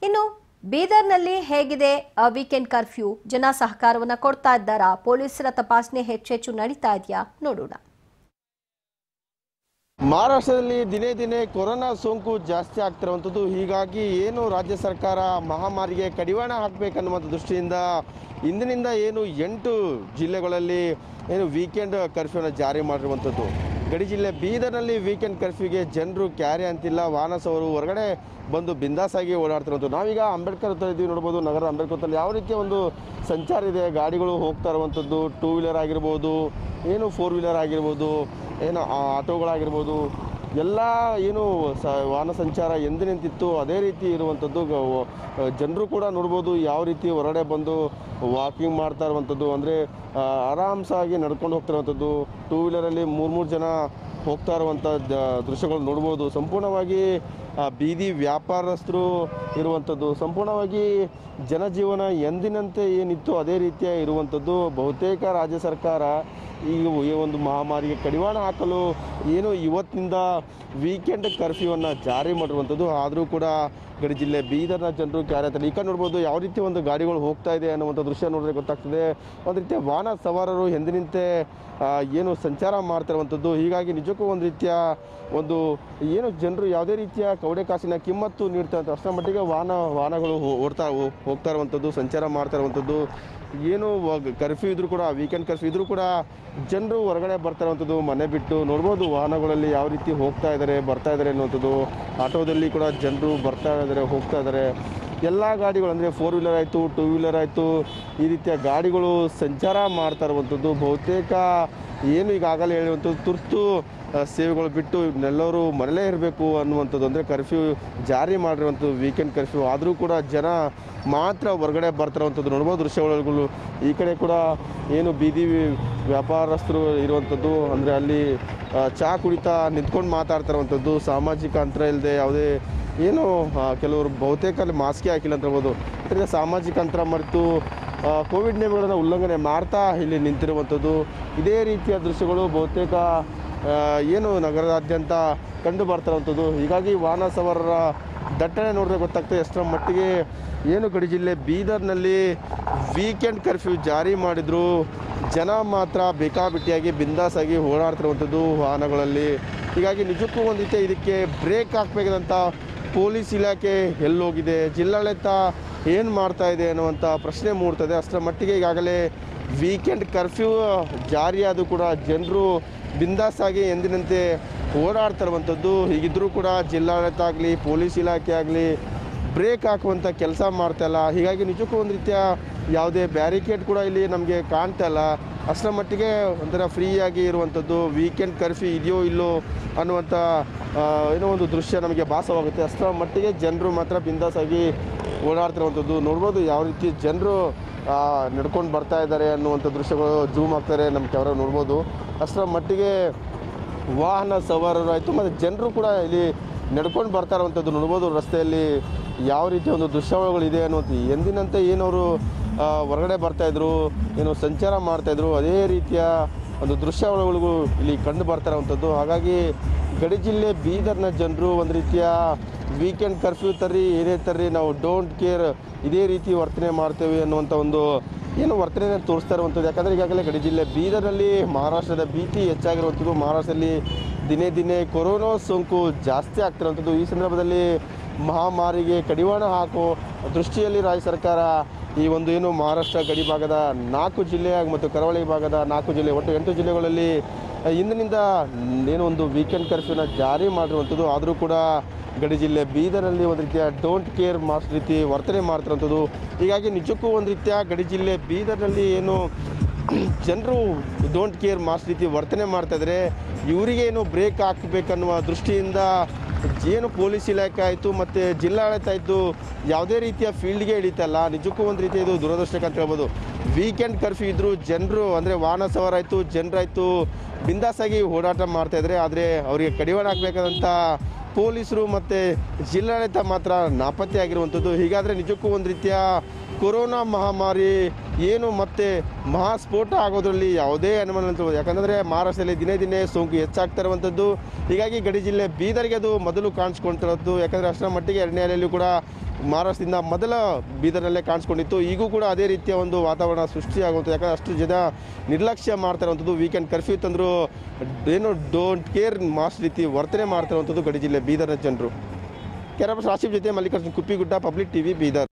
ಇನ್ನು ಬೀದರ್ನಲ್ಲಿ ಹೇಗಿದೆ ಆ ವೀಕೆಂಡ್ ಕರ್ಫ್ಯೂ ಜನ ಸಹಕಾರವನ್ನ ಕೊಡ್ತಾ ಇದ್ದಾರಾ ಪೊಲೀಸರ ತಪಾಸಣೆ ಹೆಚ್ಚೆಚ್ಚು ನಡೀತಾ ಇದೆಯಾ ನೋಡೋಣ ಮಹಾರಾಷ್ಟ್ರದಲ್ಲಿ ದಿನೇ ದಿನೇ ಕೊರೋನಾ ಸೋಂಕು ಜಾಸ್ತಿ ಆಗ್ತಿರುವಂಥದ್ದು ಹೀಗಾಗಿ ಏನು ರಾಜ್ಯ ಸರ್ಕಾರ ಮಹಾಮಾರಿಗೆ ಕಡಿವಾಣ ಹಾಕಬೇಕನ್ನುವಂಥ ದೃಷ್ಟಿಯಿಂದ ಇಂದಿನಿಂದ ಏನು ಎಂಟು ಜಿಲ್ಲೆಗಳಲ್ಲಿ ಏನು ವೀಕೆಂಡ್ ಕರ್ಫ್ಯೂನ ಜಾರಿ ಮಾಡಿರುವಂಥದ್ದು ಗಡಿ ಜಿಲ್ಲೆ ಬೀದರ್ನಲ್ಲಿ ವೀಕೆಂಡ್ ಕರ್ಫ್ಯೂಗೆ ಜನರು ಕ್ಯಾರಿ ಅಂತಿಲ್ಲ ವಾಹನ ಸವರು ಹೊರಗಡೆ ಬಂದು ಬಿಂದಾಸಾಗಿ ಓಡಾಡ್ತಿರುವಂಥದ್ದು ನಾವೀಗ ಅಂಬೇಡ್ಕರ್ ಹತ್ರ ಇದ್ದೀವಿ ನೋಡ್ಬೋದು ನಗರ ಅಂಬೇಡ್ಕರ್ ಹತ್ರ ಯಾವ ರೀತಿಯ ಒಂದು ಸಂಚಾರ ಇದೆ ಗಾಡಿಗಳು ಹೋಗ್ತಾ ಇರುವಂಥದ್ದು ಟೂ ವೀಲರ್ ಆಗಿರ್ಬೋದು ಏನು ಫೋರ್ ವೀಲರ್ ಆಗಿರ್ಬೋದು ಏನು ಆ ಆಟೋಗಳಾಗಿರ್ಬೋದು ಎಲ್ಲ ಏನು ಸ ವಾಹನ ಸಂಚಾರ ಎಂದು ನಿಂತಿತ್ತು ಅದೇ ರೀತಿ ಇರುವಂಥದ್ದು ಜನರು ಕೂಡ ನೋಡ್ಬೋದು ಯಾವ ರೀತಿ ಹೊರಗಡೆ ಬಂದು ವಾಕಿಂಗ್ ಮಾಡ್ತಾ ಇರುವಂಥದ್ದು ಅಂದರೆ ಆರಾಮ್ಸಾಗಿ ನಡ್ಕೊಂಡು ಹೋಗ್ತಿರುವಂಥದ್ದು ಟೂ ವೀಲರಲ್ಲಿ ಮೂರು ಮೂರು ಜನ ಹೋಗ್ತಾ ಇರುವಂಥ ದ- ದೃಶ್ಯಗಳು ನೋಡ್ಬೋದು ಸಂಪೂರ್ಣವಾಗಿ ಆ, ಬೀದಿ ವ್ಯಾಪಾರಸ್ಥರು ಇರುವಂಥದ್ದು ಸಂಪೂರ್ಣವಾಗಿ ಜನಜೀವನ ಎಂದಿನಂತೆ ಏನಿತ್ತು ಅದೇ ರೀತಿಯ ಇರುವಂಥದ್ದು ಬಹುತೇಕ ರಾಜ್ಯ ಸರ್ಕಾರ ಈ ಈ ಒಂದು ಮಹಾಮಾರಿಗೆ ಕಡಿವಾಣ ಹಾಕಲು ಏನು ಇವತ್ತಿನಿಂದ ವೀಕೆಂಡ್ ಕರ್ಫ್ಯೂವನ್ನು ಜಾರಿ ಮಾಡಿರುವಂಥದ್ದು ಆದರೂ ಕೂಡ ಗಡಿ ಜಿಲ್ಲೆ ಬೀದರ್ನ ಜನರು ಕ್ಯಾರೆ ಈ ಕಡೆ ನೋಡ್ಬೋದು ಯಾವ ರೀತಿ ಒಂದು ಗಾಡಿಗಳು ಹೋಗ್ತಾ ಇದೆ ಅನ್ನುವಂಥ ದೃಶ್ಯ ನೋಡಿದ್ರೆ ಗೊತ್ತಾಗ್ತದೆ ಒಂದು ರೀತಿಯ ವಾಹನ ಸವಾರರು ಎಂದಿನಂತೆ ಆ, ಏನು ಸಂಚಾರ ಮಾಡ್ತಿರುವಂಥದ್ದು ಹೀಗಾಗಿ ನಿಜಕ್ಕೂ ಒಂದು ರೀತಿಯ ಒಂದು ಏನು ಜನರು ಯಾವುದೇ ರೀತಿಯ ಕವಡೆ ಕಾಸಿನ ಕಿಮ್ಮತ್ತು ನೀಡ್ತಾ ಇರ್ತಾರೆ ಅಷ್ಟರ ಮಟ್ಟಿಗೆ ವಾಹನ ವಾಹನಗಳು ಹೋ- ಓಡ್ತಾ ಹೋ- ಹೋಗ್ತಾ ಇರುವಂಥದ್ದು ಸಂಚಾರ ಮಾಡ್ತಾ ಇರುವಂಥದ್ದು ಏನು ಕರ್ಫ್ಯೂ ಇದ್ರೂ ಕೂಡ ವೀಕೆಂಡ್ ಕರ್ಫ್ಯೂ ಇದ್ರೂ ಕೂಡ ಜನರು ಹೊರಗಡೆ ಬರ್ತಾ ಇರುವಂಥದ್ದು ಮನೆ ಬಿಟ್ಟು ನೋಡ್ಬೋದು ವಾಹನಗಳಲ್ಲಿ ಯಾವ ರೀತಿ ಹೋಗ್ತಾ ಇದ್ದಾರೆ ಬರ್ತಾ ಇದ್ದಾರೆ ಅನ್ನುವಂಥದ್ದು ಆಟೋದಲ್ಲಿ ಕೂಡ ಜನರು ಬರ್ತಾ ಇದ್ದಾರೆ ಹೋಗ್ತಾ ಇದ್ದಾರೆ ಎಲ್ಲ ಗಾಡಿಗಳು ಅಂದರೆ ಫೋರ್ ವೀಲರ್ ಆಯಿತು ಟೂ ವೀಲರ್ ಆಯಿತು ಈ ರೀತಿಯ ಗಾಡಿಗಳು ಸಂಚಾರ ಮಾಡ್ತಾ ಇರುವಂಥದ್ದು ಬಹುತೇಕ ಏನು ಈಗಾಗಲೇ ಹೇಳುವಂಥದ್ದು ತುರ್ತು ಆ, ಸೇವೆಗಳು ಬಿಟ್ಟು ಎಲ್ಲರೂ ಮನೇಲೇ ಇರಬೇಕು ಅನ್ನುವಂಥದ್ದು ಅಂದರೆ ಕರ್ಫ್ಯೂ ಜಾರಿ ಮಾಡಿರುವಂಥದ್ದು ವೀಕೆಂಡ್ ಕರ್ಫ್ಯೂ ಆದರೂ ಕೂಡ ಜನ ಮಾತ್ರ ಹೊರಗಡೆ ಬರ್ತಿರುವಂಥದ್ದು ನೋಡ್ಬೋದು ದೃಶ್ಯಗಳು ಈ ಕಡೆ ಕೂಡ ಏನು ಬೀದಿ ವ್ಯಾಪಾರಸ್ಥರು ಇರುವಂಥದ್ದು ಅಂದರೆ ಅಲ್ಲಿ ಆ, ಚಹಾ ಕುಡಿತಾ ನಿಂತ್ಕೊಂಡು ಮಾತಾಡ್ತಾ ಇರುವಂಥದ್ದು ಸಾಮಾಜಿಕ ಅಂತರ ಇಲ್ಲದೆ ಯಾವುದೇ ಏನು ಆ, ಕೆಲವರು ಬಹುತೇಕ ಅಲ್ಲಿ ಮಾಸ್ಕೇ ಹಾಕಿಲ್ಲ ಅಂತ ಹೇಳ್ಬೋದು ಇದರಿಂದ ಸಾಮಾಜಿಕ ಅಂತರ ಮರೆತು ಆ, ಕೋವಿಡ್ ನಿಯಮಗಳನ್ನು ಉಲ್ಲಂಘನೆ ಮಾಡ್ತಾ ಇಲ್ಲಿ ನಿಂತಿರುವಂಥದ್ದು ಇದೇ ರೀತಿಯ ದೃಶ್ಯಗಳು ಬಹುತೇಕ ಆ, ಏನು ನಗರದಾದ್ಯಂತ ಕಂಡು ಬರ್ತಿರುವಂಥದ್ದು ಹೀಗಾಗಿ ವಾಹನ ಸವಾರರ ದಟ್ಟಣೆ ನೋಡಿದ್ರೆ ಗೊತ್ತಾಗ್ತದೆ ಎಷ್ಟರ ಮಟ್ಟಿಗೆ ಏನು ಗಡಿ ಜಿಲ್ಲೆ ಬೀದರ್ನಲ್ಲಿ ವೀಕೆಂಡ್ ಕರ್ಫ್ಯೂ ಜಾರಿ ಮಾಡಿದ್ರು ಜನ ಮಾತ್ರ ಬೇಕಾಬಿಟ್ಟಿಯಾಗಿ ಬಿಂದಾಸಾಗಿ ಓಡಾಡ್ತಿರುವಂಥದ್ದು ವಾಹನಗಳಲ್ಲಿ ಹೀಗಾಗಿ ನಿಜಕ್ಕೂ ಒಂದು ರೀತಿ ಇದಕ್ಕೆ ಬ್ರೇಕ್ ಹಾಕಬೇಕಾದಂಥ ಪೊಲೀಸ್ ಇಲಾಖೆ ಎಲ್ಲೋಗಿದೆ ಜಿಲ್ಲಾಡಳಿತ ಏನು ಮಾಡ್ತಾ ಇದೆ ಅನ್ನುವಂಥ ಪ್ರಶ್ನೆ ಮೂಡ್ತದೆ ಅಷ್ಟರ ಮಟ್ಟಿಗೆ ಈಗಾಗಲೇ ವೀಕೆಂಡ್ ಕರ್ಫ್ಯೂ ಜಾರಿಯಾದರೂ ಕೂಡ ಜನರು ಬಿಂದಾಸಾಗಿ ಎಂದಿನಂತೆ ಓಡಾಡ್ತಾ ಇರುವಂಥದ್ದು ಹೀಗಿದ್ರೂ ಕೂಡ ಜಿಲ್ಲಾಡಳಿತ ಆಗಲಿ ಪೊಲೀಸ್ ಇಲಾಖೆ ಆಗಲಿ ಬ್ರೇಕ್ ಹಾಕುವಂಥ ಕೆಲಸ ಮಾಡ್ತಾ ಇಲ್ಲ ಹೀಗಾಗಿ ನಿಜಕ್ಕೂ ಒಂದು ರೀತಿಯ ಯಾವುದೇ ಬ್ಯಾರಿಕೇಡ್ ಕೂಡ ಇಲ್ಲಿ ನಮಗೆ ಕಾಣ್ತಾ ಇಲ್ಲ ಅಷ್ಟರ ಮಟ್ಟಿಗೆ ಒಂಥರ ಫ್ರೀಯಾಗಿ ಇರುವಂಥದ್ದು ವೀಕೆಂಡ್ ಕರ್ಫ್ಯೂ ಇದೆಯೋ ಇಲ್ಲೋ ಅನ್ನುವಂಥ ಆ, ಏನೋ ಒಂದು ದೃಶ್ಯ ನಮಗೆ ಭಾಸವಾಗುತ್ತೆ ಅಷ್ಟರ ಮಟ್ಟಿಗೆ ಜನರು ಮಾತ್ರ ಬಿಂದಾಸಾಗಿ ಓಡಾಡ್ತಿರುವಂಥದ್ದು ನೋಡ್ಬೋದು ಯಾವ ರೀತಿ ಜನರು ನಡ್ಕೊಂಡು ಬರ್ತಾ ಇದ್ದಾರೆ ಅನ್ನುವಂಥ ದೃಶ್ಯಗಳು ಜೂಮ್ ಆಗ್ತಾರೆ ನಮ್ಮ ಕ್ಯಾಮ್ರಾ ನೋಡ್ಬೋದು ಅಷ್ಟರ ಮಟ್ಟಿಗೆ ವಾಹನ ಸವಾರರು ಆಯಿತು ಮತ್ತು ಜನರು ಕೂಡ ಇಲ್ಲಿ ನಡ್ಕೊಂಡು ಬರ್ತಾ ಇರುವಂಥದ್ದು ನೋಡ್ಬೋದು ರಸ್ತೆಯಲ್ಲಿ ಯಾವ ರೀತಿಯ ಒಂದು ದೃಶ್ಯಾವಳಿಗಳಿದೆ ಅನ್ನುವಂಥ ಎಂದಿನಂತೆ ಏನವರು ಆ, ಹೊರಗಡೆ ಬರ್ತಾಯಿದ್ರು ಏನು ಸಂಚಾರ ಮಾಡ್ತಾಯಿದ್ರು ಅದೇ ರೀತಿಯ ಒಂದು ದೃಶ್ಯಾವಳಿಗಳಿಗೂ ಇಲ್ಲಿ ಕಂಡು ಬರ್ತಾ ಇರುವಂಥದ್ದು ಹಾಗಾಗಿ ಗಡಿ ಜಿಲ್ಲೆ ಬೀದರ್ನ ಜನರು ಒಂದು ರೀತಿಯ ವೀಕೆಂಡ್ ಕರ್ಫ್ಯೂ ತರ್ರಿ ಏನೇ ತರ್ರಿ ನಾವು ಡೋಂಟ್ ಕೇರ್ ಇದೇ ರೀತಿ ವರ್ತನೆ ಮಾಡ್ತೇವೆ ಅನ್ನುವಂಥ ಒಂದು ಏನು ವರ್ತನೆ ತೋರಿಸ್ತಾ ಇರುವಂಥದ್ದು ಯಾಕಂದರೆ ಈಗಾಗಲೇ ಗಡಿ ಜಿಲ್ಲೆ ಬೀದರ್ನಲ್ಲಿ ಮಹಾರಾಷ್ಟ್ರದ ಭೀತಿ ಹೆಚ್ಚಾಗಿರುವಂಥದ್ದು ಮಹಾರಾಷ್ಟ್ರದಲ್ಲಿ ದಿನೇ ದಿನೇ ಕೊರೋನಾ ಸೋಂಕು ಜಾಸ್ತಿ ಆಗ್ತಿರುವಂಥದ್ದು ಈ ಸಂದರ್ಭದಲ್ಲಿ ಮಹಾಮಾರಿಗೆ ಕಡಿವಾಣ ಹಾಕೋ ದೃಷ್ಟಿಯಲ್ಲಿ ರಾಜ್ಯ ಸರ್ಕಾರ ಈ ಒಂದು ಏನು ಮಹಾರಾಷ್ಟ್ರ ಗಡಿ ಭಾಗದ ನಾಲ್ಕು ಜಿಲ್ಲೆ ಮತ್ತು ಕರಾವಳಿ ಭಾಗದ ನಾಲ್ಕು ಜಿಲ್ಲೆ ಒಟ್ಟು ಎಂಟು ಜಿಲ್ಲೆಗಳಲ್ಲಿ ಆ, ಇಂದಿನಿಂದ ಏನೋ ಒಂದು ವೀಕೆಂಡ್ ಕರ್ಫ್ಯೂನ ಜಾರಿ ಮಾಡಿರುವಂಥದ್ದು ಆದರೂ ಕೂಡ ಗಡಿ ಜಿಲ್ಲೆ ಬೀದರಲ್ಲಿ ಒಂದು ರೀತಿಯ ಡೋಂಟ್ ಕೇರ್ ಮಾಸ್ ರೀತಿ ವರ್ತನೆ ಮಾಡ್ತಿರುವಂಥದ್ದು ಹೀಗಾಗಿ ನಿಜಕ್ಕೂ ಒಂದು ರೀತಿಯ ಗಡಿ ಜಿಲ್ಲೆ ಬೀದರ್ನಲ್ಲಿ ಏನು ಜನರು ಡೋಂಟ್ ಕೇರ್ ಮಾಸ್ ರೀತಿ ವರ್ತನೆ ಮಾಡ್ತಾ ಇದ್ದಾರೆ ಇವರಿಗೆ ಏನು ಬ್ರೇಕ್ ಹಾಕಬೇಕನ್ನುವ ದೃಷ್ಟಿಯಿಂದ ಏನು ಪೊಲೀಸ್ ಇಲಾಖೆ ಆಯಿತು ಮತ್ತು ಜಿಲ್ಲಾಡಳಿತ ಆಯಿತು ಯಾವುದೇ ರೀತಿಯ ಫೀಲ್ಡ್ಗೆ ಹಿಡಿತಲ್ಲ ನಿಜಕ್ಕೂ ಒಂದು ರೀತಿ ಇದು ದುರದೃಷ್ಟಕ್ಕೆ ಅಂತ ಹೇಳ್ಬೋದು ವೀಕೆಂಡ್ ಕರ್ಫ್ಯೂ ಇದ್ದರೂ ಜನರು ಅಂದರೆ ವಾಹನ ಸವಾರ ಆಯಿತು ಜನರಾಯಿತು ಬಿಂದಾಸಾಗಿ ಓಡಾಟ ಮಾಡ್ತಾ ಇದ್ದಾರೆ ಆದರೆ ಅವರಿಗೆ ಕಡಿವಾಣ ಹಾಕಬೇಕಾದಂಥ ಪೊಲೀಸರು ಮತ್ತು ಜಿಲ್ಲಾಡಳಿತ ಮಾತ್ರ ನಾಪತ್ತೆ ಆಗಿರುವಂಥದ್ದು ಹೀಗಾದರೆ ನಿಜಕ್ಕೂ ಒಂದು ರೀತಿಯ ಕೊರೋನಾ ಮಹಾಮಾರಿ ಏನು ಮತ್ತೆ ಮಹಾಸ್ಫೋಟ ಆಗೋದ್ರಲ್ಲಿ ಯಾವುದೇ ಅನುಮಾನ ಅಂತ ಯಾಕಂದರೆ ಮಹಾರಾಷ್ಟ್ರದಲ್ಲಿ ದಿನೇ ದಿನೇ ಸೋಂಕು ಹೆಚ್ಚಾಗ್ತಾ ಇರುವಂಥದ್ದು ಹೀಗಾಗಿ ಗಡಿ ಜಿಲ್ಲೆ ಬೀದರ್ಗೆ ಅದು ಮೊದಲು ಕಾಣಿಸ್ಕೊಳ್ತಿರೋದು ಯಾಕಂದರೆ ಅಷ್ಟರ ಮಟ್ಟಿಗೆ ಎರಡನೇ ಅಲೆಯಲ್ಲೂ ಕೂಡ ಮಹಾರಾಷ್ಟ್ರದಿಂದ ಮೊದಲ ಬೀದರ್ನಲ್ಲೇ ಕಾಣಿಸ್ಕೊಂಡಿತ್ತು ಈಗೂ ಕೂಡ ಅದೇ ರೀತಿಯ ಒಂದು ವಾತಾವರಣ ಸೃಷ್ಟಿಯಾಗುವಂಥದ್ದು ಯಾಕಂದರೆ ಅಷ್ಟು ಜನ ನಿರ್ಲಕ್ಷ್ಯ ಮಾಡ್ತಾ ಇರುವಂಥದ್ದು ವೀಕೆಂಡ್ ಕರ್ಫ್ಯೂ ತಂದರೂ ಏನು ಡೋಂಟ್ ಕೇರ್ ಮಾಸ್ ರೀತಿ ವರ್ತನೆ ಮಾಡ್ತಾ ಇರುವಂಥದ್ದು ಗಡಿ ಜಿಲ್ಲೆ ಬೀದರ್ನ ಜನರು ಕೆರಪ ರಾಶಿಫ್ ಜೊತೆ ಮಲ್ಲಿಕಾರ್ಜುನ್ ಕುಪ್ಪಿಗುಡ್ಡ ಪಬ್ಲಿಕ್ ಟಿವಿ ಬೀದರ್